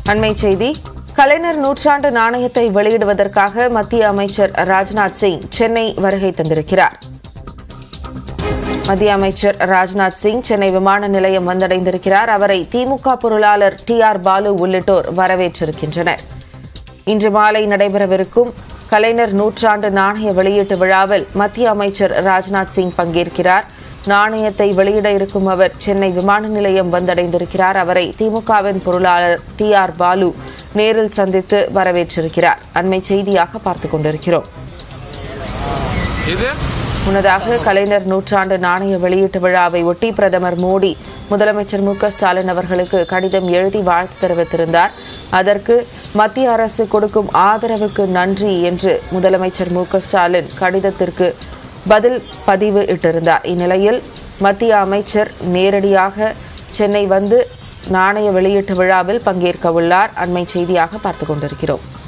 அண்மை செய்தி கலைஞர் நூற்றாண்டு நாணயத்தை வெளியிடுவதற்காக மத்திய அமைச்சர் ராஜ்நாத் சிங் சென்னை வருகை தந்திருக்கிறார் மத்திய அமைச்சர் ராஜ்நாத் சிங் சென்னை விமான நிலையம் வந்தடைந்திருக்கிறார் அவரை திமுக பொருளாளர் டி ஆர் பாலு உள்ளிட்டோர் வரவேற்றிருக்கின்றனர் இன்று மாலை நடைபெறவிருக்கும் கலைஞர் நூற்றாண்டு நாணய வெளியீட்டு விழாவில் மத்திய அமைச்சர் ராஜ்நாத் சிங் பங்கேற்கிறார் நாணயத்தை வெளியிட இருக்கும் அவர் சென்னை விமான நிலையம் வந்தடைந்திருக்கிறார் அவரை திமுகவின் பொருளாளர் டி ஆர் பாலு நேரில் சந்தித்து வரவேற்றிருக்கிறார் அண்மை செய்தியாக பார்த்துக் கொண்டிருக்கிறோம் இது முன்னதாக கலைஞர் நூற்றாண்டு நாணய வெளியீட்டு விழாவை ஒட்டி பிரதமர் மோடி முதலமைச்சர் மு க ஸ்டாலின் அவர்களுக்கு கடிதம் எழுதி வாழ்த்து தெரிவித்திருந்தார் அதற்கு மத்திய அரசு கொடுக்கும் ஆதரவுக்கு நன்றி என்று முதலமைச்சர் மு க ஸ்டாலின் கடிதத்திற்கு பதில் பதிவு இட்டிருந்தார் இந்நிலையில் மத்திய அமைச்சர் நேரடியாக சென்னை வந்து நாணய வெளியீட்டு விழாவில் பங்கேற்க உள்ளார் அண்மை செய்தியாக பார்த்துக் கொண்டிருக்கிறோம்